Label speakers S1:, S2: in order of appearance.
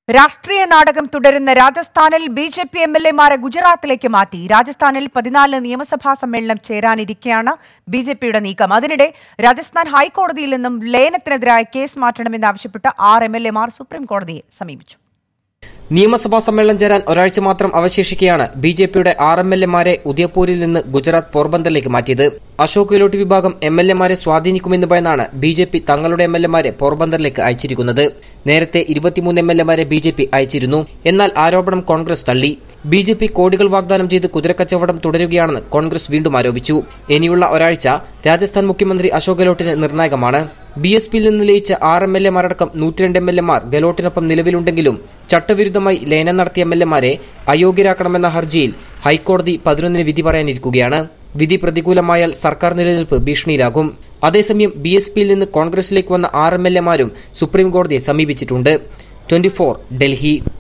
S1: രാഷ്ട്രീയ നാടകം തുടരുന്ന രാജസ്ഥാനിൽ B J P M L എമാരെ ഗുജറാത്തിലേക്ക് മാറ്റി രാജസ്ഥാനിൽ പതിനാല് നിയമസഭാ സമ്മേളനം ചേരാനിരിക്കെയാണ് ബി ജെ പിയുടെ നീക്കം അതിനിടെ രാജസ്ഥാൻ ഹൈക്കോടതിയിൽ നിന്നും ലയനത്തിനെതിരായ കേസ് മാറ്റണമെന്നാവശ്യപ്പെട്ട് ആറ് എം എൽ എമാർ സുപ്രീം കോടതിയെ സമീപിച്ചു
S2: നിയമസഭാ സമ്മേളനം ചേരാൻ ഒരാഴ്ച മാത്രം അവശേഷിക്കെയാണ് ബി ജെ പിയുടെ ആറ് എം എൽ എമാരെ ഉദയപൂരിൽ നിന്ന് ഗുജറാത്ത് പോർബന്തറിലേക്ക് മാറ്റിയത് അശോക് ഗെഹ്ലോട്ട് വിഭാഗം എം എൽ എമാരെ സ്വാധീനിക്കുമെന്ന് ഭയന്നാണ് ബി ജെ പി തങ്ങളുടെ എം എൽ എമാരെ പോർബന്തറിലേക്ക് അയച്ചിരിക്കുന്നത് നേരത്തെ ഇരുപത്തിമൂന്ന് എം എൽ എമാരെ ബി ജെ പി അയച്ചിരുന്നു എന്നാൽ ആരോപണം കോൺഗ്രസ് തള്ളി ബി ജെ പി കോടികൾ വാഗ്ദാനം ചെയ്ത് കുതിരക്കച്ചവടം തുടരുകയാണെന്ന് കോൺഗ്രസ് വീണ്ടും ആരോപിച്ചു ഇനിയുള്ള ഒരാഴ്ച രാജസ്ഥാൻ മുഖ്യമന്ത്രി അശോക് ഗെഹ്ലോട്ടിന് നിർണായകമാണ് ബി എസ് പിയിൽ നിന്ന് ലയിച്ച ആറ് എം എൽ എമാരടക്കം നൂറ്റിരണ്ട് എം എൽ എമാർ ഗെഹ്ലോട്ടിനൊപ്പം നിലവിലുണ്ടെങ്കിലും ചട്ടവിരുദ്ധമായി ലയനം നടത്തിയ എം എൽ എമാരെ അയോഗ്യരാക്കണമെന്ന ഹർജിയിൽ ഹൈക്കോടതി പതിനൊന്നിന് വിധി പറയാനിരിക്കുകയാണ് വിധി പ്രതികൂലമായാൽ സർക്കാർ നിലനിൽപ്പ് ഭീഷണിയിലാകും അതേസമയം ബി എസ് പിയിൽ നിന്ന് കോൺഗ്രസിലേക്ക് വന്ന ആറ് എം എൽ എമാരും സുപ്രീം കോടതിയെ സമീപിച്ചിട്ടുണ്ട് ട്വന്റി ഡൽഹി